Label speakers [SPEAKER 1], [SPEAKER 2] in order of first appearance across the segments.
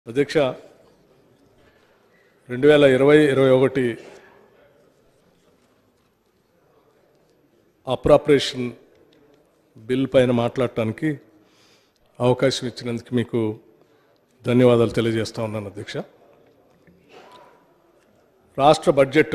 [SPEAKER 1] అధ్యక్ష రెండు వేల ఇరవై ఇరవై ఒకటి అప్రాపరేషన్ బిల్ పైన మాట్లాడటానికి అవకాశం ఇచ్చినందుకు మీకు ధన్యవాదాలు తెలియజేస్తా ఉన్నాను అధ్యక్ష రాష్ట్ర బడ్జెట్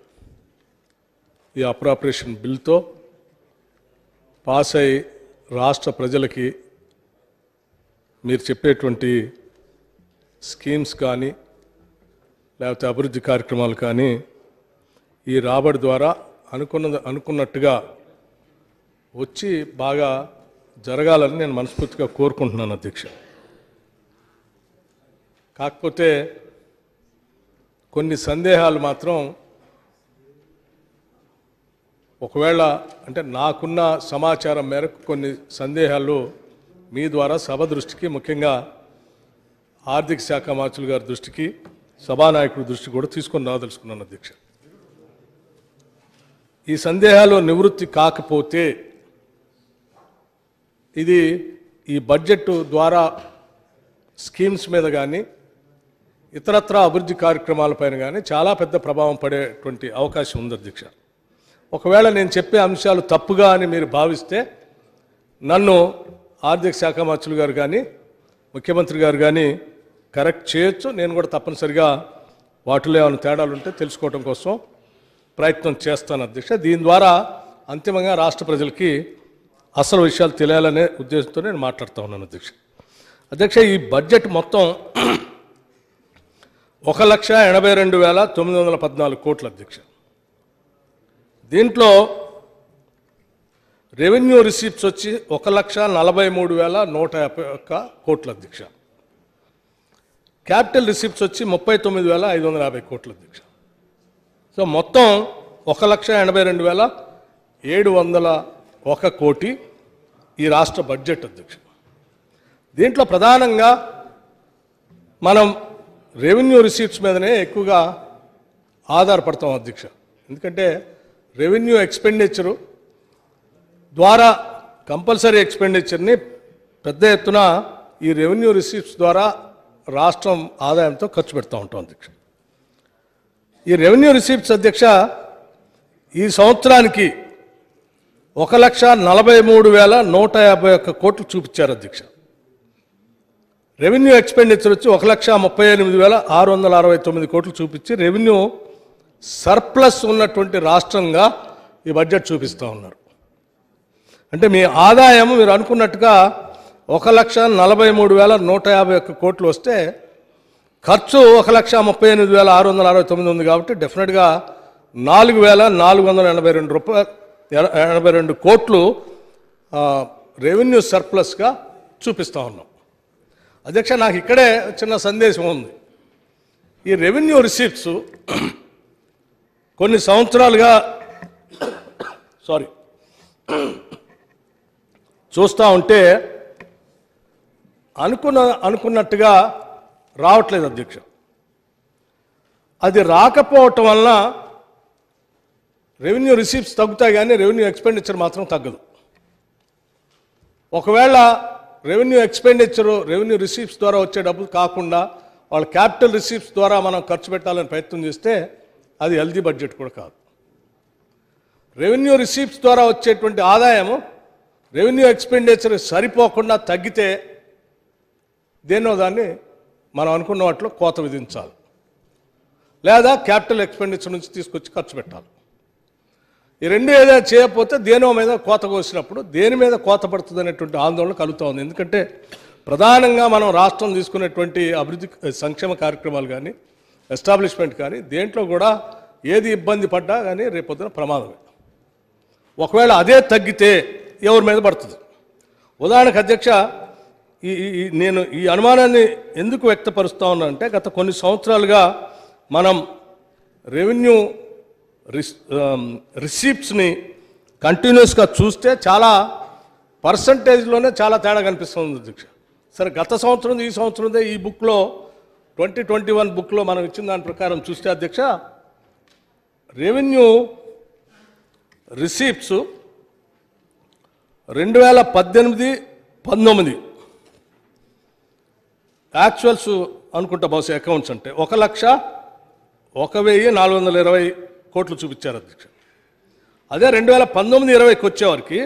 [SPEAKER 1] ఈ అప్రాపరేషన్ బిల్తో పాస్ అయి రాష్ట్ర ప్రజలకి మీరు చెప్పేటువంటి స్కీమ్స్ కానీ లేకపోతే అభివృద్ధి కార్యక్రమాలు కానీ ఈ రాబడి ద్వారా అనుకున్న అనుకున్నట్టుగా వచ్చి బాగా జరగాలని నేను మనస్ఫూర్తిగా కోరుకుంటున్నాను అధ్యక్ష కాకపోతే కొన్ని సందేహాలు మాత్రం ఒకవేళ అంటే నాకున్న సమాచారం మేరకు కొన్ని సందేహాలు మీ ద్వారా సభ దృష్టికి ముఖ్యంగా ఆర్థిక శాఖ మార్చులు గారి దృష్టికి సభానాయకుడి దృష్టికి కూడా తీసుకొని రాదలుచుకున్నాను అధ్యక్ష ఈ సందేహాలు నివృత్తి కాకపోతే ఇది ఈ బడ్జెట్ ద్వారా స్కీమ్స్ మీద కానీ ఇతరత్ర అభివృద్ధి కార్యక్రమాలపైన కానీ చాలా పెద్ద ప్రభావం పడేటువంటి అవకాశం ఉంది అధ్యక్ష ఒకవేళ నేను చెప్పే అంశాలు తప్పుగా అని మీరు భావిస్తే నన్ను ఆర్థిక శాఖ మంత్రులు గారు కానీ ముఖ్యమంత్రి గారు కానీ కరెక్ట్ చేయొచ్చు నేను కూడా తప్పనిసరిగా వాటిలో ఏమైనా తేడాలు ఉంటే తెలుసుకోవడం కోసం ప్రయత్నం చేస్తాను అధ్యక్ష దీని ద్వారా అంతిమంగా రాష్ట్ర ప్రజలకి అసలు విషయాలు తెలియాలనే ఉద్దేశంతో నేను మాట్లాడుతూ ఉన్నాను అధ్యక్ష అధ్యక్ష ఈ బడ్జెట్ మొత్తం ఒక లక్ష ఎనభై రెండు వేల తొమ్మిది వందల పద్నాలుగు కోట్ల అధ్యక్ష దీంట్లో రెవెన్యూ రిసీప్ట్స్ వచ్చి ఒక లక్ష నలభై మూడు వేల నూట యాభై ఒక్క కోట్ల అధ్యక్ష క్యాపిటల్ రిసీప్ట్స్ వచ్చి ముప్పై తొమ్మిది వేల ఐదు వందల యాభై కోట్ల అధ్యక్ష సో మొత్తం ఒక లక్ష ఎనభై రెండు వేల ఏడు వందల ఒక కోటి ఈ రాష్ట్ర బడ్జెట్ అధ్యక్ష దీంట్లో ప్రధానంగా మనం రెవెన్యూ రిసీప్ట్స్ మీదనే ఎక్కువగా ఆధారపడతాం అధ్యక్ష ఎందుకంటే రెవెన్యూ ఎక్స్పెండిచరు ద్వారా కంపల్సరీ ఎక్స్పెండిచర్ని పెద్ద ఎత్తున ఈ రెవెన్యూ రిసీప్ట్స్ ద్వారా రాష్ట్రం ఆదాయంతో ఖర్చు పెడతా ఉంటాం అధ్యక్ష ఈ రెవెన్యూ రిసీప్ట్స్ అధ్యక్ష ఈ సంవత్సరానికి ఒక లక్ష నలభై మూడు వేల నూట యాభై ఒక్క కోట్లు చూపించారు అధ్యక్ష రెవెన్యూ ఎక్స్పెండిచర్ వచ్చి ఒక లక్ష ముప్పై ఎనిమిది వేల ఆరు వందల అరవై తొమ్మిది కోట్లు చూపించి రెవెన్యూ సర్ప్లస్ ఉన్నటువంటి రాష్ట్రంగా ఈ బడ్జెట్ చూపిస్తూ ఉన్నారు అంటే మీ ఆదాయం మీరు అనుకున్నట్టుగా ఒక లక్ష నలభై మూడు వేల నూట యాభై ఒక్క కోట్లు వస్తే ఖర్చు ఒక లక్ష ముప్పై ఎనిమిది వేల ఆరు వందల అరవై తొమ్మిది ఉంది కాబట్టి డెఫినెట్గా నాలుగు వేల నాలుగు వందల ఎనభై రెండు రూపాయలు ఎనభై రెండు కోట్లు ఆ, రెవెన్యూ సర్ప్లస్గా చూపిస్తూ ఉన్నాం అధ్యక్ష నాకు ఇక్కడే చిన్న సందేశం ఉంది ఈ రెవెన్యూ రిసీప్ట్స్ కొన్ని సంవత్సరాలుగా సారీ చూస్తూ ఉంటే అనుకున్న అనుకున్నట్టుగా రావట్లేదు అధ్యక్ష అది రాకపోవటం వలన రెవెన్యూ రిసీప్ట్స్ తగ్గుతాయి కానీ రెవెన్యూ ఎక్స్పెండిచర్ మాత్రం తగ్గదు ఒకవేళ రెవెన్యూ ఎక్స్పెండిచర్ రెవెన్యూ రిసీప్ట్స్ ద్వారా వచ్చే డబ్బులు కాకుండా వాళ్ళ క్యాపిటల్ రిసీప్ట్స్ ద్వారా మనం ఖర్చు పెట్టాలని ప్రయత్నం చేస్తే అది హెల్దీ బడ్జెట్ కూడా కాదు రెవెన్యూ రిసీప్ట్స్ ద్వారా వచ్చేటువంటి ఆదాయము రెవెన్యూ ఎక్స్పెండిచర్ సరిపోకుండా తగ్గితే దేన్నో దాన్ని మనం అనుకున్న వాటిలో కోత విధించాలి లేదా క్యాపిటల్ ఎక్స్పెండిచర్ నుంచి తీసుకొచ్చి ఖర్చు పెట్టాలి ఈ రెండు ఏదైనా చేయకపోతే దేనో మీద కోత కోసినప్పుడు దేని మీద కోత పడుతుంది అనేటువంటి ఆందోళన కలుగుతూ ఉంది ఎందుకంటే ప్రధానంగా మనం రాష్ట్రం తీసుకునేటువంటి అభివృద్ధి సంక్షేమ కార్యక్రమాలు కానీ ఎస్టాబ్లిష్మెంట్ కానీ దేంట్లో కూడా ఏది ఇబ్బంది పడ్డా కానీ రేపొద్దున ప్రమాదమే ఒకవేళ అదే తగ్గితే ఎవరి మీద పడుతుంది ఉదాహరణకు అధ్యక్ష ఈ ఈ- ఈ నేను ఈ అనుమానాన్ని ఎందుకు వ్యక్తపరుస్తా ఉన్నానంటే గత కొన్ని సంవత్సరాలుగా మనం రెవెన్యూ రిస్ రిసీప్ట్స్ని కంటిన్యూస్గా చూస్తే చాలా పర్సంటేజ్లోనే చాలా తేడా కనిపిస్తుంది అధ్యక్ష సరే గత సంవత్సరం ఈ సంవత్సరందే ఈ బుక్లో ట్వంటీ ట్వంటీ వన్ బుక్లో మనం ఇచ్చిన దాని ప్రకారం చూస్తే అధ్యక్ష రెవెన్యూ రిసీప్ట్స్ రెండు వేల పద్దెనిమిది పంతొమ్మిది యాక్చువల్స్ అనుకుంటా బహుశా అకౌంట్స్ అంటే ఒక లక్ష ఒక వెయ్యి నాలుగు వందల ఇరవై కోట్లు చూపించారు అధ్యక్ష అదే రెండు వేల పంతొమ్మిది ఇరవైకి వచ్చేవారికి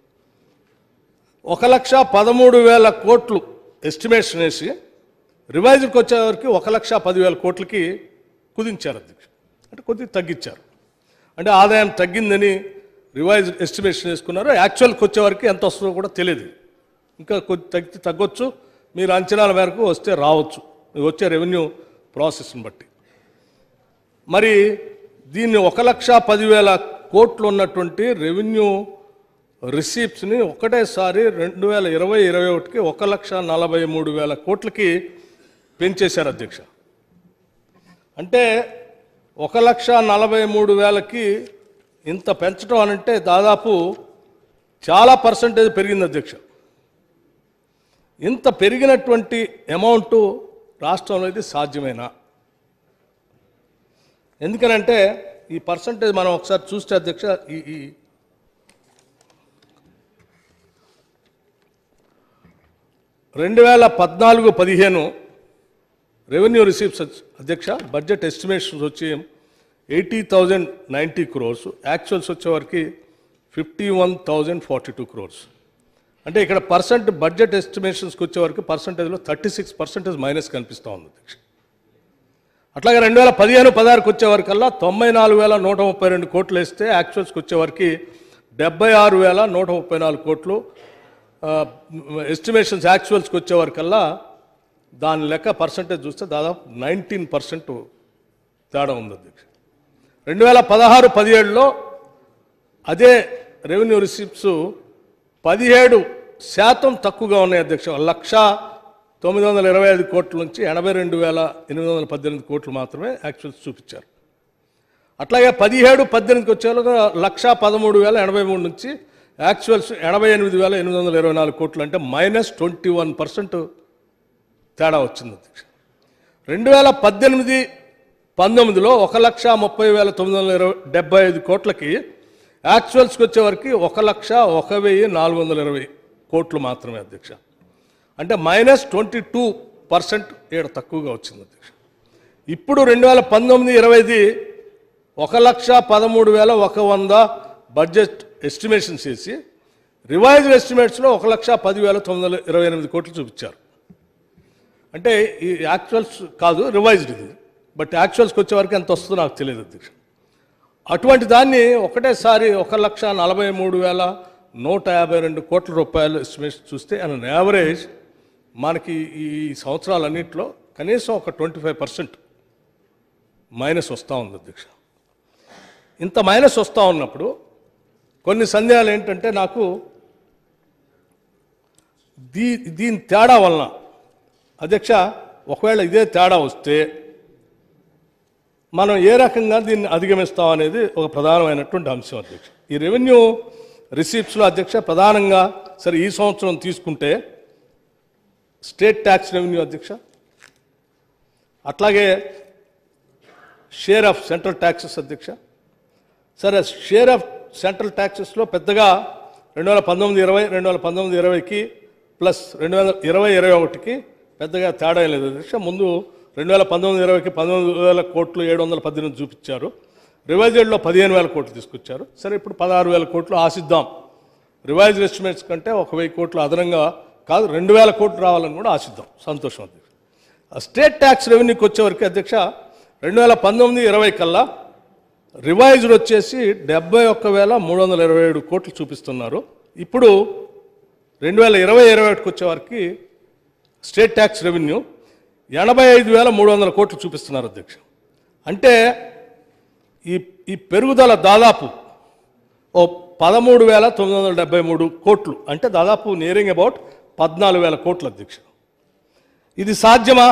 [SPEAKER 1] ఒక లక్ష పదమూడు వేల కోట్లు ఎస్టిమేషన్ వేసి రివైజ్కి వచ్చేవారికి ఒక లక్ష పదివేల కోట్లకి కుదించారు అధ్యక్ష అంటే కొద్దిగా తగ్గించారు అంటే ఆదాయం తగ్గిందని రివైజ్ ఎస్టిమేషన్ వేసుకున్నారు యాక్చువల్కి వచ్చేవారికి ఎంత వస్తుందో కూడా తెలియదు ఇంకా కొద్ది తగ్గి తగ్గొచ్చు మీరు అంచనాల మేరకు వస్తే రావచ్చు మీకు వచ్చే రెవెన్యూ ప్రాసెస్ని బట్టి మరి దీన్ని ఒక లక్ష పదివేల కోట్లు ఉన్నటువంటి రెవెన్యూ రిసీప్ట్స్ని ఒకటేసారి రెండు వేల ఇరవై ఇరవై ఒకటికి ఒక లక్ష నలభై మూడు వేల కోట్లకి పెంచేశారు అధ్యక్ష అంటే ఒక లక్ష నలభై మూడు వేలకి ఇంత పెంచడం అనంటే దాదాపు చాలా పర్సంటేజ్ పెరిగింది అధ్యక్ష ఇంత పెరిగినటువంటి అమౌంట్ రాష్ట్రంలో ఇది సాధ్యమేనా ఎందుకనంటే ఈ పర్సంటేజ్ మనం ఒకసారి చూస్తే అధ్యక్ష ఈ ఈ రెండు వేల పద్నాలుగు పదిహేను రెవెన్యూ రిసీప్ట్స్ అధ్యక్ష బడ్జెట్ ఎస్టిమేషన్స్ వచ్చి eighty thousand ninety crores actuals వచ్చేవారికి fifty one thousand forty two crores అంటే ఇక్కడ పర్సెంట్ బడ్జెట్ ఎస్టిమేషన్స్కి వచ్చేవరకు పర్సంటేజ్లో థర్టీ సిక్స్ పర్సెంటేజ్ మైనస్ కనిపిస్తూ ఉంది అధ్యక్ష అట్లాగే రెండు వేల పదిహేను పదహారుకి వచ్చేవరకల్లా తొంభై నాలుగు వేల నూట ముప్పై రెండు కోట్లు వేస్తే యాక్చువల్స్కి వచ్చేవరకు డెబ్బై ఆరు వేల నూట ముప్పై నాలుగు కోట్లు ఎస్టిమేషన్స్ యాక్చువల్స్కి వచ్చేవరకల్లా దాని లెక్క పర్సంటేజ్ చూస్తే దాదాపు నైన్టీన్ పర్సెంట్ తేడా ఉంది అధ్యక్ష రెండు వేల పదహారు పదిహేడులో అదే రెవెన్యూ రిసిప్ట్స్ పదిహేడు శాతం తక్కువగా ఉన్నాయి అధ్యక్ష లక్ష తొమ్మిది వందల ఇరవై ఐదు కోట్ల నుంచి ఎనభై రెండు వేల ఎనిమిది వందల పద్దెనిమిది కోట్లు మాత్రమే యాక్చువల్స్ చూపించారు అట్లాగే పదిహేడు పద్దెనిమిదికి వచ్చేలోగా లక్ష పదమూడు వేల ఎనభై మూడు నుంచి యాక్చువల్స్ ఎనభై ఎనిమిది వేల ఎనిమిది వందల ఇరవై నాలుగు కోట్లు అంటే మైనస్ ట్వంటీ వన్ పర్సెంట్ తేడా వచ్చింది అధ్యక్ష రెండు వేల పద్దెనిమిది పంతొమ్మిదిలో ఒక లక్ష ముప్పై వేల తొమ్మిది వందల ఇరవై డెబ్బై ఐదు కోట్లకి యాక్చువల్స్కి వచ్చేవరకు ఒక లక్ష ఒక వెయ్యి నాలుగు వందల ఇరవై కోట్లు మాత్రమే అధ్యక్ష అంటే మైనస్ ట్వంటీ టూ పర్సెంట్ ఇక్కడ తక్కువగా వచ్చింది అధ్యక్ష ఇప్పుడు రెండు వేల పంతొమ్మిది ఇరవైది ఒక లక్ష పదమూడు వేల ఒక వంద బడ్జెట్ ఎస్టిమేషన్స్ చేసి రివైజ్డ్ ఎస్టిమేట్స్లో ఒక లక్ష పదివేల తొమ్మిది వందల ఇరవై ఎనిమిది కోట్లు చూపించారు అంటే ఈ యాక్చువల్స్ కాదు రివైజ్డ్ ఇది బట్ యాక్చువల్స్కి వచ్చే వరకు ఎంత వస్తుందో నాకు తెలియదు అధ్యక్ష అటువంటి దాన్ని ఒకటేసారి ఒక లక్ష నలభై మూడు వేల నూట యాభై రెండు కోట్ల రూపాయలు ఎస్టిమేషన్ చూస్తే అన్ యావరేజ్ మనకి ఈ సంవత్సరాలన్నింటిలో కనీసం ఒక ట్వంటీ ఫైవ్ పర్సెంట్ మైనస్ వస్తూ ఉంది అధ్యక్ష ఇంత మైనస్ వస్తూ ఉన్నప్పుడు కొన్ని సందేహాలు ఏంటంటే నాకు దీ దీని తేడా వలన అధ్యక్ష ఒకవేళ ఇదే తేడా వస్తే మనం ఏ రకంగా దీన్ని అధిగమిస్తాం అనేది ఒక ప్రధానమైనటువంటి అంశం అధ్యక్ష ఈ రెవెన్యూ రిసీప్ట్స్లో అధ్యక్ష ప్రధానంగా సరే ఈ సంవత్సరం తీసుకుంటే స్టేట్ ట్యాక్స్ రెవెన్యూ అధ్యక్ష అట్లాగే షేర్ ఆఫ్ సెంట్రల్ ట్యాక్సెస్ అధ్యక్ష సరే షేర్ ఆఫ్ సెంట్రల్ ట్యాక్సెస్లో పెద్దగా రెండు వేల పంతొమ్మిది ఇరవై రెండు వేల పంతొమ్మిది ఇరవైకి ప్లస్ రెండు వేల ఇరవై ఇరవై ఒకటికి పెద్దగా తేడా ఏం లేదు అధ్యక్ష ముందు రెండు వేల పంతొమ్మిది ఇరవైకి పంతొమ్మిది వేల కోట్లు ఏడు వందల పద్దెనిమిది చూపించారు రివైజ్డ్లో పదిహేను వేల కోట్లు తీసుకొచ్చారు సరే ఇప్పుడు పదహారు వేల కోట్లు ఆశిద్దాం రివైజ్డ్ ఎస్టిమేట్స్ కంటే ఒక వెయ్యి కోట్లు అదనంగా కాదు రెండు వేల కోట్లు రావాలని కూడా ఆశిద్దాం సంతోషం అధ్యక్ష ఆ స్టేట్ ట్యాక్స్ రెవెన్యూకి వచ్చేవరకు అధ్యక్ష రెండు వేల పంతొమ్మిది ఇరవై కల్లా రివైజ్డ్ వచ్చేసి డెబ్బై ఒక్క వేల మూడు వందల ఇరవై ఏడు కోట్లు చూపిస్తున్నారు ఇప్పుడు రెండు వేల ఇరవై ఇరవై ఒకటికి వచ్చేవారికి స్టేట్ ట్యాక్స్ రెవెన్యూ ఎనభై ఐదు వేల మూడు వందల కోట్లు చూపిస్తున్నారు అధ్యక్ష అంటే ఈ ఈ పెరుగుదల దాదాపు ఓ పదమూడు వేల తొమ్మిది వందల డెబ్బై మూడు కోట్లు అంటే దాదాపు నియరింగ్ అబౌట్ పద్నాలుగు వేల కోట్లు అధ్యక్ష ఇది సాధ్యమా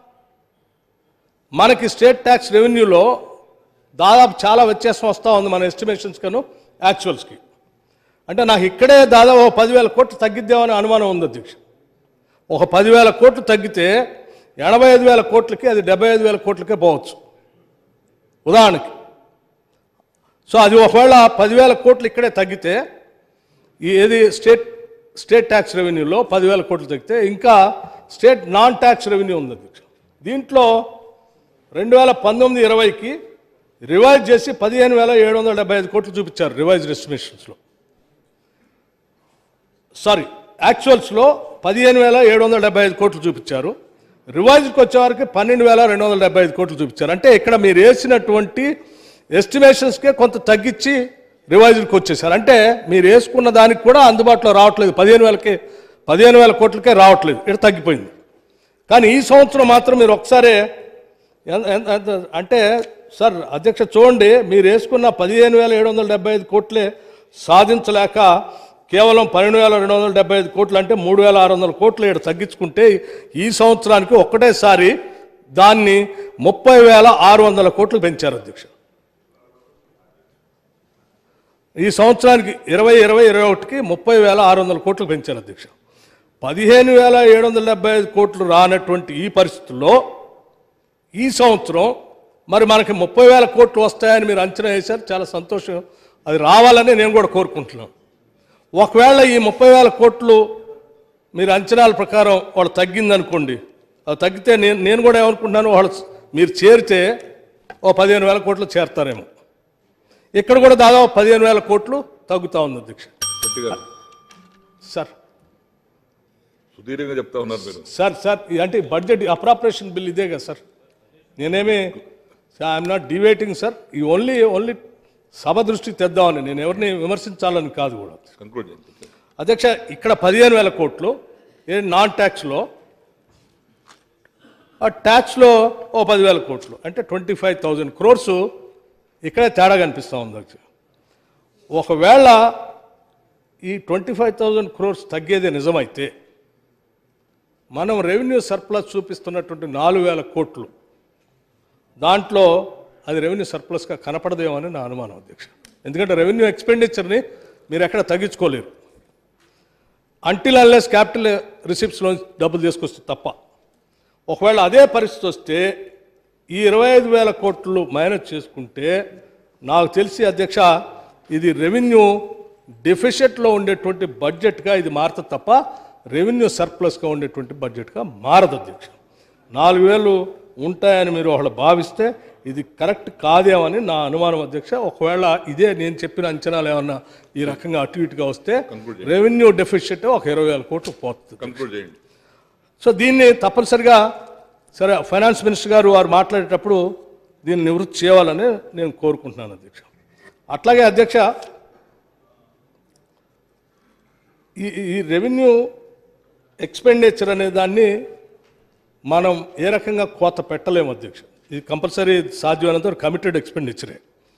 [SPEAKER 1] మనకి స్టేట్ ట్యాక్స్ రెవెన్యూలో దాదాపు చాలా వ్యత్యాసం వస్తూ ఉంది మన ఎస్టిమేషన్స్ కను యాక్చువల్స్కి అంటే నాకు ఇక్కడే దాదాపు ఒక పదివేల కోట్లు తగ్గిద్దామని అనుమానం ఉంది అధ్యక్ష ఒక పదివేల కోట్లు తగ్గితే ఎనభై ఐదు వేల కోట్లకి అది డెబ్బై ఐదు వేల కోట్లకే పోవచ్చు ఉదాహరణకి సో అది ఒకవేళ పదివేల కోట్లు ఇక్కడే తగ్గితే ఈ ఏది స్టేట్ స్టేట్ ట్యాక్స్ రెవెన్యూలో పదివేల కోట్లు తగ్గితే ఇంకా స్టేట్ నాన్ ట్యాక్స్ రెవెన్యూ ఉంది అధ్యక్ష దీంట్లో రెండు వేల పంతొమ్మిది ఇరవైకి రివైజ్ చేసి పదిహేను వేల ఏడు వందల డెబ్బై ఐదు కోట్లు చూపించారు రివైజ్ ఎస్టిమేషన్స్లో సారీ యాక్చువల్స్లో పదిహేను వేల ఏడు వందల డెబ్బై ఐదు కోట్లు చూపించారు రివైజ్కి వచ్చేవారికి పన్నెండు వేల రెండు వందల డెబ్బై ఐదు కోట్లు చూపించారు అంటే ఇక్కడ మీరు వేసినటువంటి ఎస్టిమేషన్స్కే కొంత తగ్గించి రివైజ్కి వచ్చేసారు అంటే మీరు వేసుకున్న దానికి కూడా అందుబాటులో రావట్లేదు పదిహేను వేలకి పదిహేను వేల కోట్లకే రావట్లేదు ఇక్కడ తగ్గిపోయింది కానీ ఈ సంవత్సరం మాత్రం మీరు ఒకసారి ఎంత- ఎంత- ఎంత- అంటే సార్ అధ్యక్ష చూడండి మీరు వేసుకున్న పదిహేను వేల ఏడు వందల డెబ్బై ఐదు కోట్లే సాధించలేక కేవలం పన్నెండు వేల రెండు వందల డెబ్బై ఐదు కోట్లు అంటే మూడు వేల ఆరు వందల కోట్లు ఇక్కడ తగ్గించుకుంటే ఈ సంవత్సరానికి ఒక్కటేసారి దాన్ని ముప్పై వేల ఆరు వందల కోట్లు పెంచారు అధ్యక్ష ఈ సంవత్సరానికి ఇరవై ఇరవై ఇరవై ఒకటికి ముప్పై వేల ఆరు వందల కోట్లు పెంచారు అధ్యక్ష పదిహేను వేల ఏడు వందల డెబ్బై ఐదు కోట్లు రానటువంటి ఈ పరిస్థితుల్లో ఈ సంవత్సరం మరి మనకి ముప్పై వేల కోట్లు వస్తాయని మీరు అంచనా వేశారు చాలా సంతోషం అది రావాలని నేను కూడా కోరుకుంటున్నాను ఒకవేళ ఈ ముప్పై వేల కోట్లు మీరు అంచనాల ప్రకారం వాళ్ళు తగ్గిందనుకోండి అది తగ్గితే నేను నేను కూడా ఏమనుకుంటున్నాను వాళ్ళు మీరు చేరితే ఓ పదిహేను వేల కోట్లు చేరతారేమో ఇక్కడ కూడా దాదాపు పదిహేను వేల కోట్లు తగ్గుతా ఉంది అధ్యక్ష
[SPEAKER 2] శెట్టి గారు
[SPEAKER 1] సార్
[SPEAKER 2] సుదీర్ఘంగా చెప్తా ఉన్నారు మీరు
[SPEAKER 1] సార్ సార్ ఇది అంటే బడ్జెట్ అప్రాపరేషన్ బిల్ ఇదే కదా సార్ నేనేమి ఐఎమ్ నాట్ డివేటింగ్ సార్ ఈ ఓన్లీ ఓన్లీ సభ దృష్టికి తెద్దామని నేను ఎవరిని విమర్శించాలని కాదు కూడా
[SPEAKER 2] కంక్లూడ్ చేయండి
[SPEAKER 1] అధ్యక్ష ఇక్కడ పదిహేను వేల కోట్లు ఏ నాన్ ట్యాక్స్లో ఆ ట్యాక్స్లో ఓ పదివేల కోట్లు అంటే ట్వంటీ ఫైవ్ థౌజండ్ క్రోర్స్ ఇక్కడే తేడా కనిపిస్తూ ఉంది అధ్యక్ష ఒకవేళ ఈ ట్వంటీ ఫైవ్ థౌజండ్ క్రోర్స్ తగ్గేదే నిజమైతే మనం రెవెన్యూ సర్ప్లస్ చూపిస్తున్నటువంటి నాలుగు వేల కోట్లు దాంట్లో అది రెవెన్యూ సర్ప్లస్గా కనపడదేమో అని నా అనుమానం అధ్యక్ష ఎందుకంటే రెవెన్యూ ఎక్స్పెండిచర్ని మీరు ఎక్కడ తగ్గించుకోలేరు అంటిల్ అన్లెస్ క్యాపిటల్ రిసిప్ట్స్లో డబ్బులు తీసుకొస్తే తప్ప ఒకవేళ అదే పరిస్థితి వస్తే ఈ ఇరవై ఐదు వేల కోట్లు మైనస్ చేసుకుంటే నాకు తెలిసి అధ్యక్ష ఇది రెవెన్యూ డెఫిషియట్లో ఉండేటువంటి బడ్జెట్గా ఇది మారుతుంది తప్ప రెవెన్యూ సర్ప్లస్గా ఉండేటువంటి బడ్జెట్గా మారదు అధ్యక్ష నాలుగు వేలు ఉంటాయని మీరు ఒకళ్ళు భావిస్తే ఇది కరెక్ట్ కాదేమని నా అనుమానం అధ్యక్ష ఒకవేళ ఇదే నేను చెప్పిన అంచనాలు ఏమన్నా ఈ రకంగా అటు ఇటుగా వస్తే
[SPEAKER 2] Conclude
[SPEAKER 1] రెవెన్యూ డెఫిషియట్ ఒక ఇరవై వేల కోట్లు పోతుంది
[SPEAKER 2] కంక్లూడ్ చేయండి
[SPEAKER 1] సో దీన్ని తప్పనిసరిగా సరే ఫైనాన్స్ మినిస్టర్ గారు వారు మాట్లాడేటప్పుడు దీన్ని నివృత్తి చేయాలని నేను కోరుకుంటున్నాను అధ్యక్ష అట్లాగే అధ్యక్ష ఈ ఈ రెవెన్యూ ఎక్స్పెండిచర్ అనే దాన్ని మనం ఏ రకంగా కోత పెట్టలేము అధ్యక్ష ఇది కంపల్సరీ సాధ్యమైనంత వరకు కమిటెడ్ ఎక్స్పెండిచరే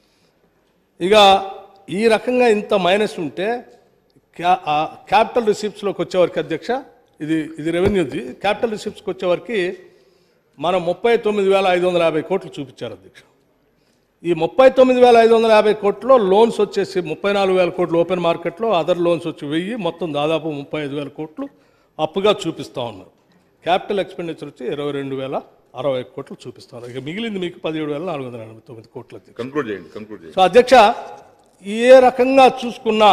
[SPEAKER 1] ఇక ఈ రకంగా ఇంత మైనస్ ఉంటే క్యా క్యాపిటల్ రిసిప్ట్స్లోకి వచ్చేవరకు అధ్యక్ష ఇది ఇది రెవెన్యూది క్యాపిటల్ రిసిప్ట్స్కి వచ్చేవరకు మనం ముప్పై తొమ్మిది వేల ఐదు వందల యాభై కోట్లు చూపించారు అధ్యక్ష ఈ ముప్పై తొమ్మిది వేల ఐదు వందల యాభై కోట్లో లోన్స్ వచ్చేసి ముప్పై నాలుగు వేల కోట్లు ఓపెన్ మార్కెట్లో అదర్ లోన్స్ వచ్చి వెయ్యి మొత్తం దాదాపు ముప్పై ఐదు వేల కోట్లు అప్పుగా చూపిస్తూ ఉన్నారు క్యాపిటల్ ఎక్స్పెండిచర్ వచ్చి ఇరవై రెండు వేల అరవై కోట్లు చూపిస్తారు ఇక మిగిలింది మీకు పదిహేడు వేల నాలుగు వందల ఎనభై తొమ్మిది కోట్లు అధ్యక్ష
[SPEAKER 2] కంక్లూడ్ చేయండి కంక్లూడ్ చేయండి
[SPEAKER 1] సో అధ్యక్ష ఏ రకంగా చూసుకున్నా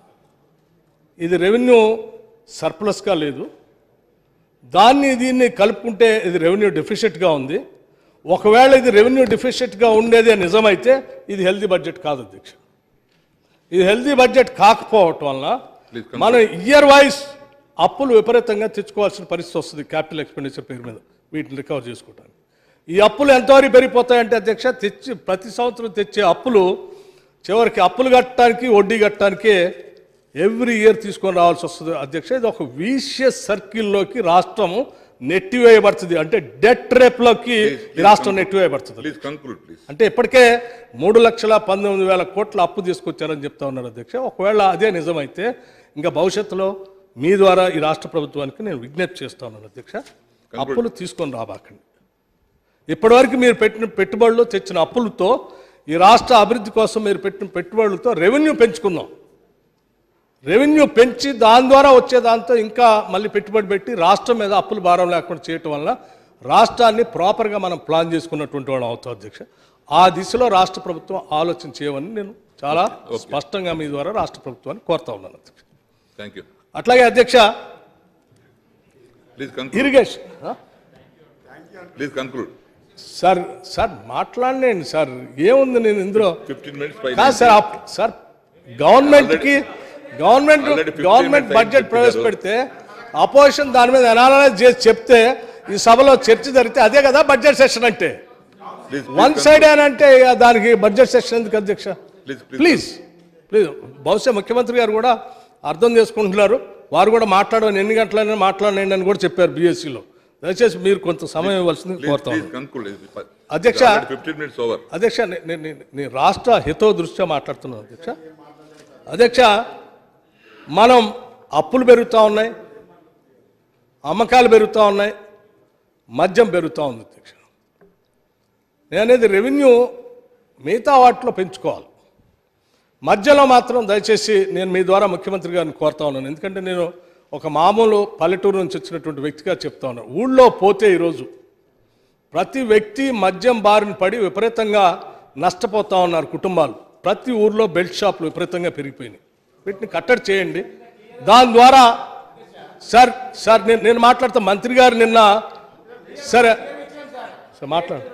[SPEAKER 1] ఇది రెవెన్యూ సర్ప్లస్గా లేదు దాన్ని దీన్ని కలుపుకుంటే ఇది రెవెన్యూ డెఫిషియట్గా ఉంది ఒకవేళ ఇది రెవెన్యూ డెఫిషియట్గా ఉండేదే నిజమైతే ఇది హెల్దీ బడ్జెట్ కాదు అధ్యక్ష ఇది హెల్దీ బడ్జెట్ కాకపోవటం వలన
[SPEAKER 2] Please conclude.
[SPEAKER 1] మనం ఇయర్ వైజ్ అప్పులు విపరీతంగా తెచ్చుకోవాల్సిన పరిస్థితి వస్తుంది క్యాపిటల్ ఎక్స్పెండిచర్ పేరు మీద వీటిని రికవర్ చేసుకోవడానికి ఈ అప్పులు ఎంతవరకు పెరిగిపోతాయంటే అధ్యక్ష తెచ్చి ప్రతి సంవత్సరం తెచ్చే అప్పులు చివరికి అప్పులు కట్టడానికి వడ్డీ కట్టడానికే ఎవ్రీ ఇయర్ తీసుకొని రావాల్సి వస్తుంది అధ్యక్ష ఇది ఒక వీషియస్ సర్కిల్లోకి రాష్ట్రము నెట్టివేయబడుతుంది అంటే డెట్ రేప్లోకి ఈ రాష్ట్రం నెట్టివేయబడుతుంది
[SPEAKER 2] ప్లీజ్ కంక్లూడ్ ప్లీజ్
[SPEAKER 1] అంటే ఇప్పటికే మూడు లక్షల పంతొమ్మిది వేల కోట్ల అప్పు తీసుకొచ్చారని చెప్తా ఉన్నారు అధ్యక్ష ఒకవేళ అదే నిజమైతే ఇంకా భవిష్యత్తులో మీ ద్వారా ఈ రాష్ట్ర ప్రభుత్వానికి నేను విజ్ఞప్తి చేస్తా ఉన్నాను అధ్యక్ష అప్పులు తీసుకొని రాబాకండి ఇప్పటివరకు మీరు పెట్టిన పెట్టుబడులు తెచ్చిన అప్పులతో ఈ రాష్ట్ర అభివృద్ధి కోసం మీరు పెట్టిన పెట్టుబడులతో రెవెన్యూ పెంచుకుందాం రెవెన్యూ పెంచి దాని ద్వారా వచ్చే దాంతో ఇంకా మళ్ళీ పెట్టుబడి పెట్టి రాష్ట్రం మీద అప్పులు భారం లేకుండా చేయటం వల్ల రాష్ట్రాన్ని ప్రాపర్గా మనం ప్లాన్ చేసుకున్నటువంటి వాళ్ళం అవుతాం అధ్యక్ష ఆ దిశలో రాష్ట్ర ప్రభుత్వం ఆలోచన చేయమని నేను చాలా స్పష్టంగా మీ ద్వారా రాష్ట్ర ప్రభుత్వాన్ని కోరుతా ఉన్నాను అధ్యక్ష
[SPEAKER 2] థ్యాంక్ యూ
[SPEAKER 1] అట్లాగే అధ్యక్ష
[SPEAKER 2] please conclude
[SPEAKER 1] irrigation
[SPEAKER 2] please conclude
[SPEAKER 1] sir sir మాట్లాడండి సార్ ఏముంది నేను ఇందులో
[SPEAKER 2] ఫిఫ్టీన్ మినిట్స్ పై
[SPEAKER 1] కాదు సార్ అప్- సార్ గవర్నమెంట్ కి government
[SPEAKER 2] already 15
[SPEAKER 1] government
[SPEAKER 2] minutes
[SPEAKER 1] budget
[SPEAKER 2] అయింది
[SPEAKER 1] ప్రవేశపెడితే అపోజిషన్ దాని మీద అనాలైజ్ చేసి చెప్తే ఈ సభలో చర్చ జరిగితే అదే కదా బడ్జెట్ సెషన్ అంటే
[SPEAKER 2] ప్లీజ్
[SPEAKER 1] వన్ సైడ్ అని అంటే ఇక దానికి బడ్జెట్ సెషన్ ఎందుకు అధ్యక్ష
[SPEAKER 2] ప్లీజ్
[SPEAKER 1] ప్లీజ్ ప్లీజ్ బహుశా ముఖ్యమంత్రి గారు కూడా అర్థం చేసుకుంటున్నారు వారు కూడా మాట్లాడమని ఎన్ని గంటలైనా మాట్లాడండి అని కూడా చెప్పారు బీఎస్సీలో దయచేసి మీరు కొంత సమయం ఇవ్వాల్సింది
[SPEAKER 2] ప్లీజ్
[SPEAKER 1] కోరుతాను
[SPEAKER 2] ప్లీజ్ కంక్లూడ్
[SPEAKER 1] అధ్యక్ష.
[SPEAKER 2] ఫిఫ్టీన్ మినిట్స్ ఓవర్
[SPEAKER 1] అధ్యక్ష నే- నే- నే- నేను రాష్ట్ర హితో దృష్ట్యా మాట్లాడుతున్నాను అధ్యక్ష అధ్యక్ష మనం అప్పులు పెరుగుతూ ఉన్నాయి అమ్మకాలు పెరుగుతూ ఉన్నాయి మద్యం పెరుగుతూ ఉంది అధ్యక్ష నేను అనేది రెవెన్యూ మిగతా వాటిలో పెంచుకోవాలి మధ్యలో మాత్రం దయచేసి నేను మీ ద్వారా ముఖ్యమంత్రి గారిని కోరుతా ఉన్నాను ఎందుకంటే నేను ఒక మామూలు పల్లెటూరు నుంచి వచ్చినటువంటి వ్యక్తిగా చెప్తా ఉన్నాను ఊళ్ళో పోతే ఈరోజు ప్రతి వ్యక్తి మద్యం బారిన పడి విపరీతంగా నష్టపోతా ఉన్నారు కుటుంబాలు ప్రతి ఊర్లో బెల్ట్ షాపులు విపరీతంగా పెరిగిపోయినాయి వీటిని కట్టడి చేయండి దాని ద్వారా సార్ సార్ నేను నేను మాట్లాడుతా మంత్రి గారు నిన్న సరే సార్ మాట్లాడు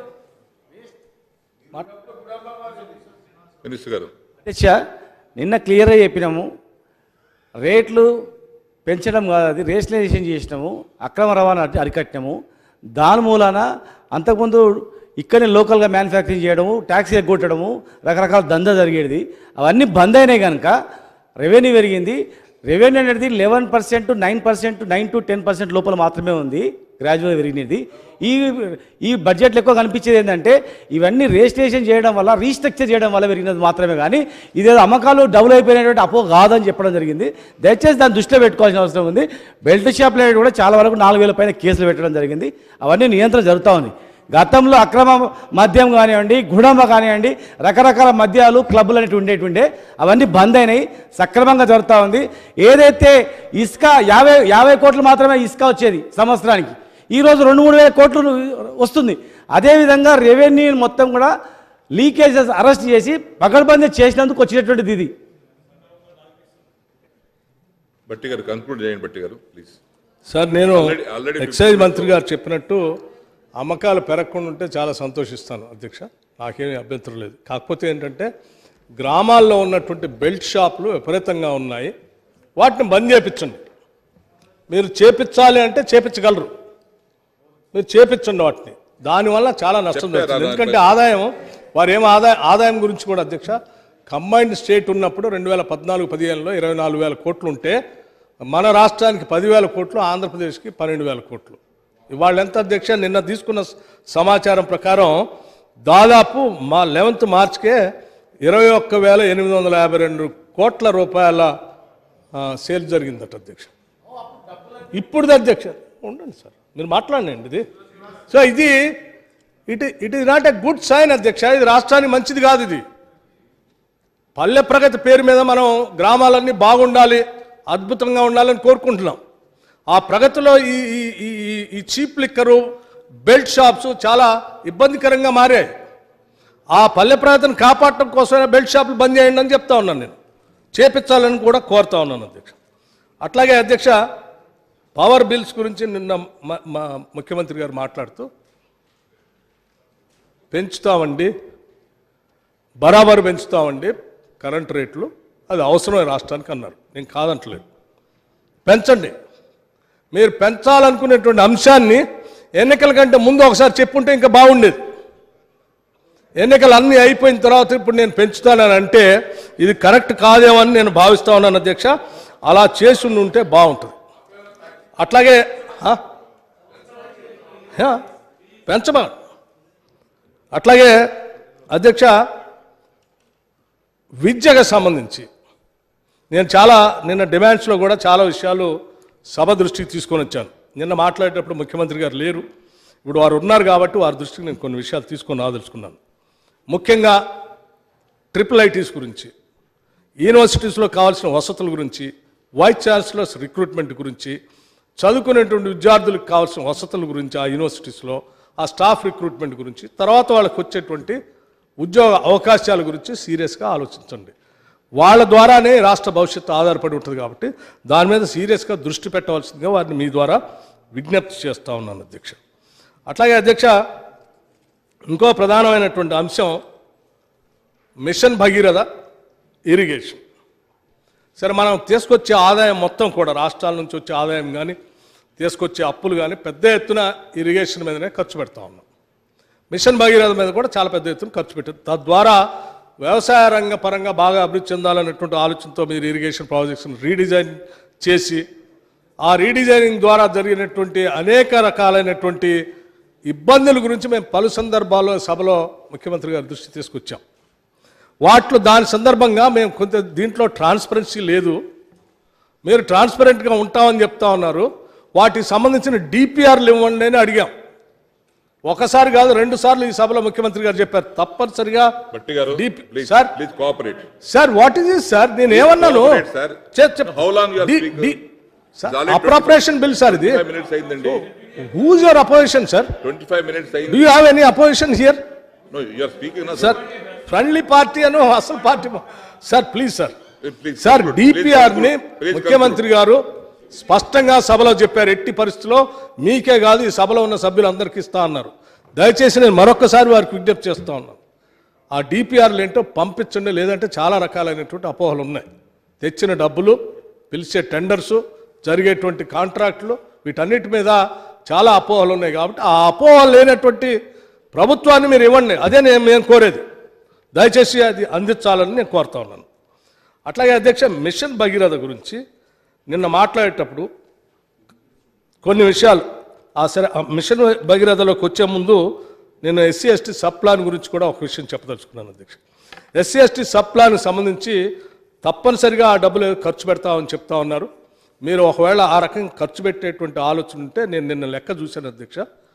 [SPEAKER 1] మాట్-
[SPEAKER 2] మినిస్టర్ గారు
[SPEAKER 3] అధ్యక్ష నిన్న క్లియర్గా చెప్పినాము రేట్లు పెంచడం కాదు అది రేషనలైజేషన్ చేసినాము అక్రమ రవాణా అరి- అరికట్టినాము దాని మూలాన అంతకుముందు ఇక్కడనే లోకల్గా మ్యానుఫ్యాక్చరింగ్ చేయడము ట్యాక్సీ ఎగ్గొట్టడము రకరకాల దందా జరిగేది అవన్నీ బంద్ అయినాయి కనుక రెవెన్యూ పెరిగింది రెవెన్యూ అనేది eleven percent nine percent nine to ten percent లోపల మాత్రమే ఉంది గ్రాడ్యువల్ పెరిగినది ఈ ఈ బడ్జెట్లో ఎక్కువ కనిపించేది ఏంటంటే ఇవన్నీ రిజిస్ట్రేషన్ చేయడం వల్ల రీస్ట్రక్చర్ చేయడం వల్ల పెరిగినది మాత్రమే కానీ ఇదేదో అమ్మకాలు డబుల్ అయిపోయినటువంటి అపో కాదని చెప్పడం జరిగింది దయచేసి దాన్ని దృష్టిలో పెట్టుకోవాల్సిన అవసరం ఉంది బెల్ట్ షాప్లు అనేవి కూడా చాలా వరకు నాలుగు వేల పైన కేసులు పెట్టడం జరిగింది అవన్నీ నియంత్రణ జరుగుతూ ఉంది గతంలో అక్రమ మద్యం కానివ్వండి గుడంబ కానివ్వండి రకరకాల మద్యాలు క్లబ్బులు అనేవి ఉండేటుండే అవన్నీ బంద్ అయినాయి సక్రమంగా జరుగుతూ ఉంది ఏదైతే ఇసుక యాభై యాభై కోట్లు మాత్రమే ఇసుక వచ్చేది సంవత్సరానికి ఈరోజు రెండు మూడు వేల కోట్లు వస్తుంది అదేవిధంగా రెవెన్యూ మొత్తం కూడా లీకేజెస్ అరెస్ట్ చేసి పకడ్బందీ చేసినందుకు వచ్చినటువంటిది ఇది
[SPEAKER 2] బట్టి గారు కంక్లూడ్ చేయండి బట్టి గారు ప్లీజ్
[SPEAKER 1] సార్ నేను
[SPEAKER 2] Already- already
[SPEAKER 1] ఎక్సైజ్ మంత్రి గారు చెప్పినట్టు అమ్మకాలు పెరగకుండా ఉంటే చాలా సంతోషిస్తాను అధ్యక్ష నాకేమీ అభ్యంతరం లేదు కాకపోతే ఏంటంటే గ్రామాల్లో ఉన్నటువంటి బెల్ట్ షాపులు విపరీతంగా ఉన్నాయి వాటిని బంద్ చేయించండి మీరు చేపించాలి అంటే చేపించగలరు మీరు చేపించండి వాటిని దానివల్ల చాలా నష్టం
[SPEAKER 2] చెప్పారు
[SPEAKER 1] జరుగుతుంది
[SPEAKER 2] అలా
[SPEAKER 1] ఎందుకంటే ఆదాయం వారు ఏం ఆదాయం ఆదాయం గురించి కూడా అధ్యక్ష కంబైన్డ్ స్టేట్ ఉన్నప్పుడు రెండు వేల పద్నాలుగు పదిహేనులో ఇరవై నాలుగు వేల కోట్లు ఉంటే మన రాష్ట్రానికి పదివేల కోట్లు ఆంధ్రప్రదేశ్కి పన్నెండు వేల కోట్లు ఇవాళ ఎంత అధ్యక్ష నిన్న తీసుకున్న స- సమాచారం ప్రకారం దాదాపు మా లెవెన్త్ మార్చ్కే ఇరవై ఒక్క వేల ఎనిమిది వందల యాభై రెండు కోట్ల రూపాయల ఆ, సేల్ జరిగిందట అధ్యక్ష ఇప్పుడు అధ్యక్ష ఉండండి సార్ మీరు మాట్లాడండి ఇది సో ఇది it it is not a good sign అధ్యక్ష ఇది రాష్ట్రానికి మంచిది కాదు ఇది పల్లె ప్రగతి పేరు మీద మనం గ్రామాలన్నీ బాగుండాలి అద్భుతంగా ఉండాలని కోరుకుంటున్నాం ఆ ప్రగతిలో ఈ ఈ ఈ- ఈ- ఈ చీప్ లిక్కరు బెల్ట్ షాప్స్ చాలా ఇబ్బందికరంగా మారాయి ఆ పల్లె ప్రగతిని కాపాడటం కోసమే బెల్ట్ షాపులు బంద్ చేయండి అని చెప్తా ఉన్నాను నేను చేపించాలని కూడా కోరుతా ఉన్నాను అధ్యక్ష అట్లాగే అధ్యక్ష పవర్ బిల్స్ గురించి నిన్న మ- మా ముఖ్యమంత్రి గారు మాట్లాడుతూ పెంచుతామండి బరాబరు పెంచుతామండి కరెంట్ రేట్లు అది అవసరమే రాష్ట్రానికి అన్నారు నేను కాదంటలేదు పెంచండి మీరు పెంచాలనుకునేటువంటి అంశాన్ని ఎన్నికల కంటే ముందు ఒకసారి చెప్పుంటే ఇంకా బాగుండేది ఎన్నికలు అన్నీ అయిపోయిన తర్వాత ఇప్పుడు నేను పెంచుతానని అంటే ఇది కరెక్ట్ కాదేమో అని నేను భావిస్తా ఉన్నాను అధ్యక్ష అలా చేసి ఉండి ఉంటే బాగుంటుంది అట్లాగే ఆ? యా, పెంచమా అట్లాగే అధ్యక్ష విద్యకు సంబంధించి నేను చాలా నిన్న డిమాండ్స్లో కూడా చాలా విషయాలు సభ దృష్టికి తీసుకొని వచ్చాను నిన్న మాట్లాడేటప్పుడు ముఖ్యమంత్రి గారు లేరు ఇప్పుడు వారు ఉన్నారు కాబట్టి వారి దృష్టికి నేను కొన్ని విషయాలు తీసుకొని రాదలుచుకున్నాను ముఖ్యంగా ట్రిపుల్ ఐటీస్ గురించి యూనివర్సిటీస్లో కావాల్సిన వసతుల గురించి వైస్ ఛాన్సలర్స్ రిక్రూట్మెంట్ గురించి చదువుకునేటువంటి విద్యార్థులకు కావాల్సిన వసతుల గురించి ఆ యూనివర్సిటీస్లో ఆ స్టాఫ్ రిక్రూట్మెంట్ గురించి తర్వాత వాళ్ళకి వచ్చేటువంటి ఉద్యోగ అవకాశాల గురించి సీరియస్గా ఆలోచించండి వాళ్ళ ద్వారానే రాష్ట్ర భవిష్యత్తు ఆధారపడి ఉంటుంది కాబట్టి దాని మీద సీరియస్గా దృష్టి పెట్టవలసిందిగా వారిని మీ ద్వారా విజ్ఞప్తి చేస్తూ ఉన్నాను అధ్యక్ష అట్లాగే అధ్యక్ష ఇంకో ప్రధానమైనటువంటి అంశం మిషన్ భగీరథ ఇరిగేషన్ సరే మనం తీసుకొచ్చే ఆదాయం మొత్తం కూడా రాష్ట్రాల నుంచి వచ్చే ఆదాయం కానీ తీసుకొచ్చే అప్పులు కానీ పెద్ద ఎత్తున ఇరిగేషన్ మీదనే ఖర్చు పెడతా ఉన్నాం మిషన్ భగీరథ మీద కూడా చాలా పెద్ద ఎత్తున ఖర్చు పెట్టారు తద్వారా వ్యవసాయ రంగ పరంగా బాగా అభివృద్ధి చెందాలన్నటువంటి ఆలోచనతో మీరు ఇరిగేషన్ ప్రాజెక్ట్స్ని రీడిజైన్ చేసి ఆ రీడిజైనింగ్ ద్వారా జరిగినటువంటి అనేక రకాలైనటువంటి ఇబ్బందుల గురించి మేము పలు సందర్భాల్లో సభలో ముఖ్యమంత్రి గారి దృష్టి తీసుకొచ్చాం వాటిలో దాని సందర్భంగా మేము కొంత దీంట్లో ట్రాన్స్పరెన్సీ లేదు మీరు ట్రాన్స్పరెంట్గా ఉంటామని చెప్తా ఉన్నారు వాటికి సంబంధించిన డిపిఆర్లు ఇవ్వండి అని అడిగాం ఒకసారి కాదు రెండు సార్లు ఈ సభలో ముఖ్యమంత్రి గారు చెప్పారు తప్పనిసరిగా
[SPEAKER 2] భట్టి గారు
[SPEAKER 1] DP
[SPEAKER 2] please
[SPEAKER 1] sir
[SPEAKER 2] please cooperate
[SPEAKER 1] sir what is is sir నేను ఏమన్నాను
[SPEAKER 2] cooperate, sir.
[SPEAKER 1] చెప్- చెప్-
[SPEAKER 2] How long you are
[SPEAKER 1] డి-
[SPEAKER 2] speaking?
[SPEAKER 1] డి- sir,
[SPEAKER 2] It's already
[SPEAKER 1] appropriation bill sir ఇది
[SPEAKER 2] ఫైవ్ మినిట్స్ అయిందండి
[SPEAKER 1] whose your opposition sir
[SPEAKER 2] twenty five minutes
[SPEAKER 1] do
[SPEAKER 2] అయింది
[SPEAKER 1] you have any opposition here
[SPEAKER 2] no you're speaking
[SPEAKER 1] sir friendly party అను అసలు party sir please sir
[SPEAKER 2] please
[SPEAKER 1] sir DPR ని ముఖ్యమంత్రి గారు స్పష్టంగా సభలో చెప్పారు ఎట్టి పరిస్థితిలో మీకే కాదు ఈ సభలో ఉన్న సభ్యులందరికీ ఇస్తా అన్నారు దయచేసి నేను మరొకసారి వారికి విజ్ఞప్తి చేస్తా ఉన్నాను ఆ డిపిఆర్లు ఏంటో పంపించండి లేదంటే చాలా రకాలైనటువంటి అపోహలు ఉన్నాయి తెచ్చిన డబ్బులు పిలిచే టెండర్సు జరిగేటువంటి కాంట్రాక్టులు వీటన్నిటి మీద చాలా అపోహలు ఉన్నాయి కాబట్టి ఆ అపోహలు లేనటువంటి ప్రభుత్వాన్ని మీరు ఇవ్వండి అదే నేను నేను కోరేది దయచేసి అది అందించాలని నేను కోరుతా ఉన్నాను అట్లాగే అధ్యక్ష మిషన్ భగీరథ గురించి నిన్న మాట్లాడేటప్పుడు కొన్ని విషయాలు ఆ సరే ఆ మిషన్ భగీరథలోకి వచ్చే ముందు నేను ఎస్సీ ఎస్టీ సబ్ ప్లాన్ గురించి కూడా ఒక విషయం చెప్పదలుచుకున్నాను అధ్యక్ష ఎస్సీ ఎస్టీ సబ్ ప్లాన్కి సంబంధించి తప్పనిసరిగా ఆ డబ్బులు ఖర్చు పెడతామని చెప్తా ఉన్నారు మీరు ఒకవేళ ఆ రకంగా ఖర్చు పెట్టేటువంటి ఆలోచన ఉంటే నేను నిన్న లెక్క చూశాను అధ్యక్ష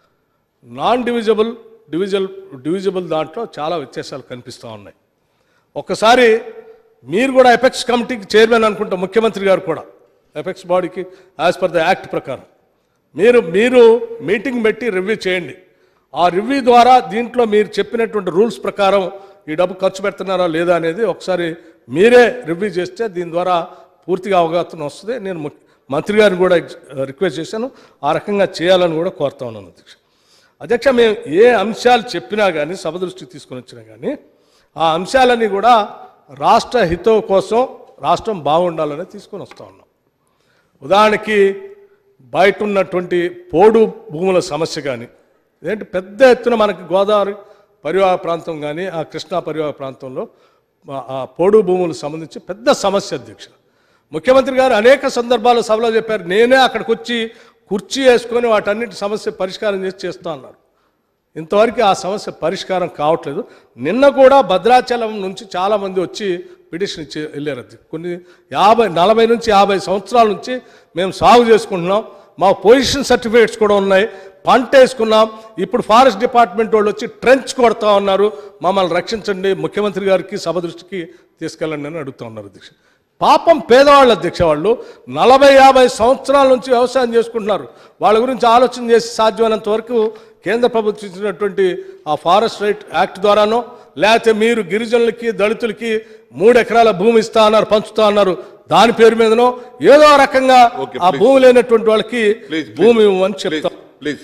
[SPEAKER 1] నాన్ డివిజబుల్ డివిజల్ డివిజబుల్ దాంట్లో చాలా వ్యత్యాసాలు కనిపిస్తూ ఉన్నాయి ఒక్కసారి మీరు కూడా ఎపెక్స్ కమిటీకి చైర్మన్ అనుకుంటా ముఖ్యమంత్రి గారు కూడా ఎపెక్స్ బాడీకి యాజ్ పర్ ద యాక్ట్ ప్రకారం మీరు మీరు మీటింగ్ పెట్టి రివ్యూ చేయండి ఆ రివ్యూ ద్వారా దీంట్లో మీరు చెప్పినటువంటి రూల్స్ ప్రకారం ఈ డబ్బు ఖర్చు పెడుతున్నారా లేదా అనేది ఒకసారి మీరే రివ్యూ చేస్తే దీని ద్వారా పూర్తిగా అవగాహన వస్తుంది నేను ము- మంత్రి గారిని కూడా రిక్వెస్ట్ చేశాను ఆ రకంగా చేయాలని కూడా కోరుతా ఉన్నాను అధ్యక్ష అధ్యక్ష మేము ఏ అంశాలు చెప్పినా కానీ సభ దృష్టికి తీసుకొని వచ్చినా కానీ ఆ అంశాలన్నీ కూడా రాష్ట్ర హితం కోసం రాష్ట్రం బాగుండాలని తీసుకొని వస్తూ ఉన్నాం ఉదాహరణకి బయట ఉన్నటువంటి పోడు భూముల సమస్య కానీ ఏంటి పెద్ద ఎత్తున మనకి గోదావరి పరివాహక ప్రాంతం కానీ ఆ కృష్ణా పరివాహక ప్రాంతంలో ఆ- ఆ పోడు భూములకు సంబంధించి పెద్ద సమస్య అధ్యక్ష ముఖ్యమంత్రి గారు అనేక సందర్భాల్లో సభలో చెప్పారు నేనే అక్కడికి వచ్చి కుర్చీ వేసుకొని వాటన్నిటి సమస్య పరిష్కారం చేసి చేస్తా అన్నారు ఇంతవరకు ఆ సమస్య పరిష్కారం కావట్లేదు నిన్న కూడా భద్రాచలం నుంచి చాలామంది వచ్చి పిటిషన్ ఇచ్చి వెళ్ళారు అది కొన్ని యాభై నలభై నుంచి యాభై సంవత్సరాల నుంచి మేము సాగు చేసుకుంటున్నాం మా పొజిషన్ సర్టిఫికేట్స్ కూడా ఉన్నాయి పంట వేసుకున్నాం ఇప్పుడు ఫారెస్ట్ డిపార్ట్మెంట్ వాళ్ళు వచ్చి ట్రెంచ్ కొడతా ఉన్నారు మమ్మల్ని రక్షించండి ముఖ్యమంత్రి గారికి సభ దృష్టికి తీసుకెళ్ళండి అని అడుగుతా ఉన్నారు అధ్యక్ష పాపం పేదవాళ్ళ అధ్యక్ష వాళ్ళు నలభై యాభై సంవత్సరాల నుంచి వ్యవసాయం చేసుకుంటున్నారు వాళ్ళ గురించి ఆలోచన చేసి సాధ్యమైనంత వరకు కేంద్ర ప్రభుత్వం ఇచ్చినటువంటి ఆ ఫారెస్ట్ రైట్ యాక్ట్ ద్వారానో లేకపోతే మీరు గిరిజనులకి దళితులకి మూడు ఎకరాల భూమి ఇస్తా అన్నారు పంచుతా అన్నారు దాని పేరు మీదనో ఏదో రకంగా
[SPEAKER 2] Okay,
[SPEAKER 1] ఆ
[SPEAKER 2] please.
[SPEAKER 1] భూమి లేనటువంటి వాళ్ళకి
[SPEAKER 2] ప్లీజ్
[SPEAKER 1] భూమి ఇవ్వమని చెప్తాం
[SPEAKER 2] please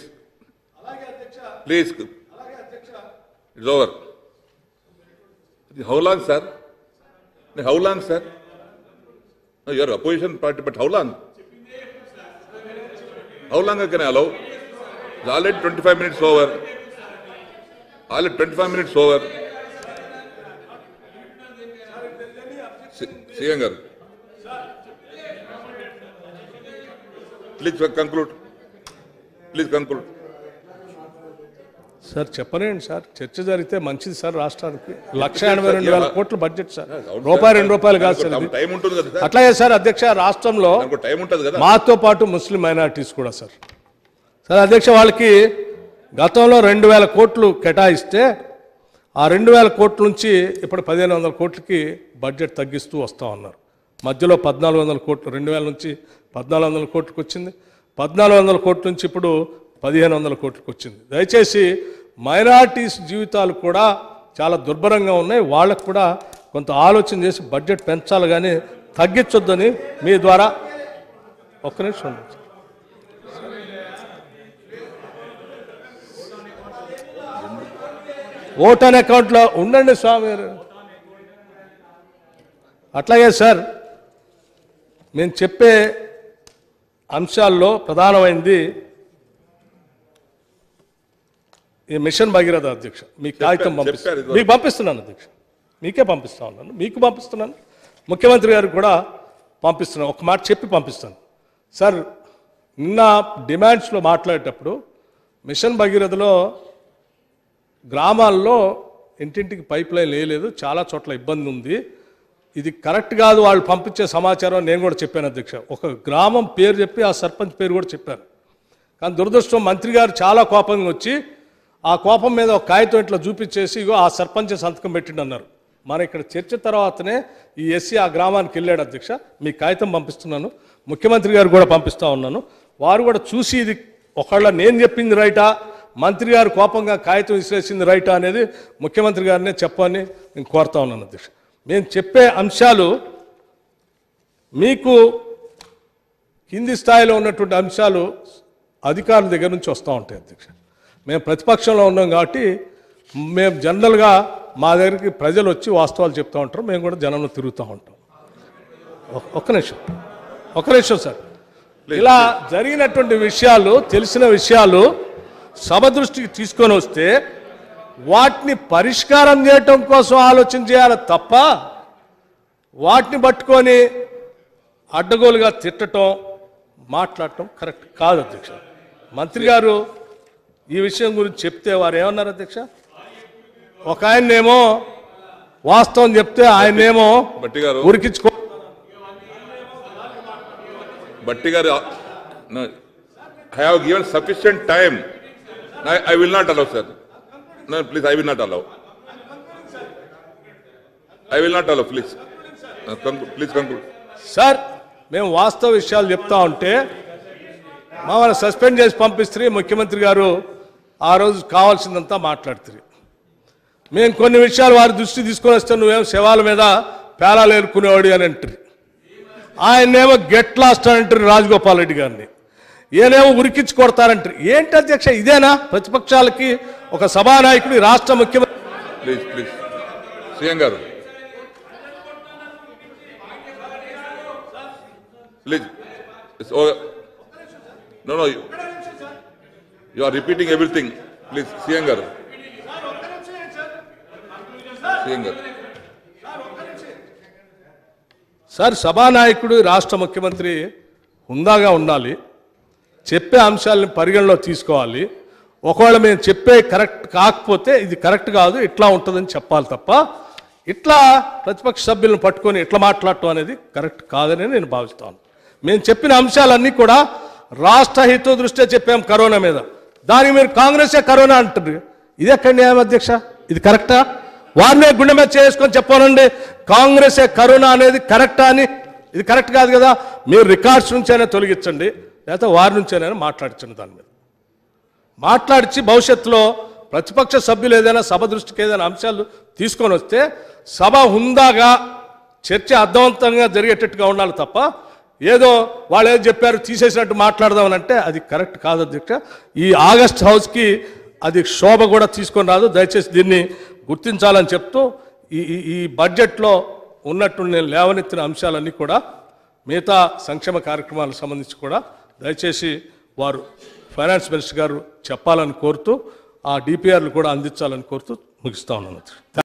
[SPEAKER 2] please it's over how long sir how long sir your opposition party but how long how long can allow already twenty five minutes over already twenty five minutes over CM గారు please conclude please conclude
[SPEAKER 1] sir చెప్పలేండి sir చర్చ జరిగితే మంచిది sir రాష్ట్రానికి లక్ష ఎనభై రెండు వేల కోట్ల బడ్జెట్ సార్ రూపాయి రెండు రూపాయలు కాదు సార్ ఇది.
[SPEAKER 2] టైం ఉంటుంది కదా సార్
[SPEAKER 1] అట్లాగే సార్ అధ్యక్ష రాష్ట్రంలో
[SPEAKER 2] దానికి టైం ఉంటుంది కదా
[SPEAKER 1] మాతో పాటు ముస్లిం మైనారిటీస్ కూడా సార్ సార్ అధ్యక్ష వాళ్ళకి గతంలో రెండు వేల కోట్లు కేటాయిస్తే ఆ రెండు వేల కోట్ల నుంచి ఇప్పుడు పదిహేను వందల కోట్లకి బడ్జెట్ తగ్గిస్తూ వస్తూ ఉన్నారు మధ్యలో పద్నాలుగు వందల కోట్లు రెండు వేల నుంచి పద్నాలుగు వందల కోట్లకు వచ్చింది పద్నాలుగు వందల కోట్ల నుంచి ఇప్పుడు పదిహేను వందల కోట్లకు వచ్చింది దయచేసి మైనారిటీస్ జీవితాలు కూడా చాలా దుర్భరంగా ఉన్నాయి వాళ్ళకు కూడా కొంత ఆలోచన చేసి బడ్జెట్ పెంచాలి కానీ తగ్గించొద్దని మీ ద్వారా ఒక్క నిమిషం ఉండండి. ఓటాన్ అకౌంట్లో ఉండండి స్వామి గారు అట్లాగే సార్ మేము చెప్పే అంశాల్లో ప్రధానమైంది ఈ మిషన్ భగీరథ అధ్యక్ష మీ కాగితం
[SPEAKER 2] చెప్పారు
[SPEAKER 1] పంపిస్తాను
[SPEAKER 2] ఇదివరకు.
[SPEAKER 1] మీకు పంపిస్తున్నాను అధ్యక్ష మీకే పంపిస్తా ఉన్నాను మీకు పంపిస్తున్నాను ముఖ్యమంత్రి గారికి కూడా పంపిస్తున్నాను ఒక మాట చెప్పి పంపిస్తాను సార్ నిన్న డిమాండ్స్లో మాట్లాడేటప్పుడు మిషన్ భగీరథలో గ్రామాల్లో ఇంటింటికి పైప్ లైన్ వేయలేదు చాలా చోట్ల ఇబ్బంది ఉంది ఇది కరెక్ట్ కాదు వాళ్ళు పంపించే సమాచారం నేను కూడా చెప్పాను అధ్యక్ష ఒక గ్రామం పేరు చెప్పి ఆ సర్పంచ్ పేరు కూడా చెప్పాను కానీ దురదృష్టం మంత్రి గారు చాలా కోపంగా వచ్చి ఆ కోపం మీద ఒక కాగితం ఇట్లా చూపించేసి ఇగో ఆ సర్పంచ్ సంతకం పెట్టిండు అన్నారు మన ఇక్కడ చర్చ తర్వాతనే ఈ ఎస్సీ ఆ గ్రామానికి వెళ్ళాడు అధ్యక్ష మీ కాగితం పంపిస్తున్నాను ముఖ్యమంత్రి గారు కూడా పంపిస్తా ఉన్నాను వారు కూడా చూసి ఇది ఒకళ్ళ నేను చెప్పింది రైటా మంత్రి గారు కోపంగా కాగితం విశ్లేషించింది రైటా అనేది ముఖ్యమంత్రి గారినే చెప్పని నేను కోరుతా ఉన్నాను అధ్యక్ష మేము చెప్పే అంశాలు మీకు కింది స్థాయిలో ఉన్నటువంటి అంశాలు అధికారుల దగ్గర నుంచి వస్తూ ఉంటాయి అధ్యక్ష మేము ప్రతిపక్షంలో ఉన్నాం కాబట్టి మేము జనరల్గా మా దగ్గరికి ప్రజలు వచ్చి వాస్తవాలు చెప్తూ ఉంటారు మేము కూడా జనంలో తిరుగుతూ ఉంటాం ఒ- ఒక్క నిమిషం ఒక్క నిమిషం సార్ ఇలా జరిగినటువంటి విషయాలు తెలిసిన విషయాలు సభ దృష్టికి తీసుకొని వస్తే వాటిని పరిష్కారం చేయటం కోసం ఆలోచన చేయాలి తప్ప వాటిని పట్టుకొని అడ్డగోలుగా తిట్టడం మాట్లాడటం కరెక్ట్ కాదు అధ్యక్ష మంత్రి గారు ఈ విషయం గురించి చెప్తే వారు ఏమన్నారు అధ్యక్ష ఒక ఆయన్నేమో వాస్తవం చెప్తే ఆయన్నేమో
[SPEAKER 2] బట్టి గారు
[SPEAKER 1] ఉరికించుకో
[SPEAKER 2] బట్టి గారు I have given sufficient time I will not allow sir no please I will not allow I will not allow please please conclude
[SPEAKER 1] sir మేము వాస్తవ విషయాలు చెప్తా ఉంటే మమ్మల్ని సస్పెండ్ చేసి పంపిస్తే ముఖ్యమంత్రి గారు ఆ రోజు కావాల్సిందంతా మాట్లాడుతుంది మేము కొన్ని విషయాలు వారి దృష్టి తీసుకొని వస్తే నువ్వేం శవాల మీద పేలాలు ఏరుకునేవాడు అని అంటారు ఆయన్నేమో గెట్ లాస్ట్ అని అంటారు రాజగోపాల్ రెడ్డి గారిని ఈయనేమో ఉరికించి కొడతారంటారు ఏంటి అధ్యక్ష ఇదేనా ప్రతిపక్షాలకి ఒక సభానాయకుడు ఈ రాష్ట్ర ముఖ్యమంత్రి
[SPEAKER 2] ప్లీజ్ ప్లీజ్ సీఎం గారు please no no you are repeating everything please CM గారు సీఎం గారు
[SPEAKER 1] సార్ సభానాయకుడు రాష్ట్ర ముఖ్యమంత్రి హుందాగా ఉండాలి చెప్పే అంశాలను పరిగణలో తీసుకోవాలి ఒకవేళ మేము చెప్పే కరెక్ట్ కాకపోతే ఇది కరెక్ట్ కాదు ఇట్లా ఉంటుందని చెప్పాలి తప్ప ఇట్లా ప్రతిపక్ష సభ్యులను పట్టుకొని ఇట్లా మాట్లాడటం అనేది కరెక్ట్ కాదని నేను భావిస్తాను మేము చెప్పిన అంశాలన్నీ కూడా రాష్ట్ర హిత దృష్ట్యా చెప్పాం కరోనా మీద దానికి మీరు కాంగ్రెసే కరోనా అంటారు ఇది ఎక్కడ న్యాయం అధ్యక్ష ఇది కరెక్టా వారినే గుండె మీద చేసుకొని చెప్పాలండి కాంగ్రెసే కరోనా అనేది కరెక్టా అని ఇది కరెక్ట్ కాదు కదా మీరు రికార్డ్స్ నుంచైనా తొలగించండి లేకపోతే వారి నుంచైనా మాట్లాడించండి దాని మీద మాట్లాడించి భవిష్యత్తులో ప్రతిపక్ష సభ్యులు ఏదైనా సభ దృష్టికి ఏదైనా అంశాలు తీసుకొని వస్తే సభ హుందాగా చర్చ అర్థవంతంగా జరిగేటట్టుగా ఉండాలి తప్ప ఏదో వాళ్ళు ఏదో చెప్పారు తీసేసినట్టు మాట్లాడదామని అంటే అది కరెక్ట్ కాదు అధ్యక్ష ఈ ఆగస్ట్ హౌస్కి అది శోభ కూడా తీసుకొని రాదు దయచేసి దీన్ని గుర్తించాలని చెప్తూ ఈ ఈ- ఈ బడ్జెట్లో ఉన్నట్టు నేను లేవనెత్తిన అంశాలన్నీ కూడా మిగతా సంక్షేమ కార్యక్రమాలకు సంబంధించి కూడా దయచేసి వారు ఫైనాన్స్ మినిస్టర్ గారు చెప్పాలని కోరుతూ ఆ డిపిఆర్లు కూడా అందించాలని కోరుతూ ముగిస్తా ఉన్నాను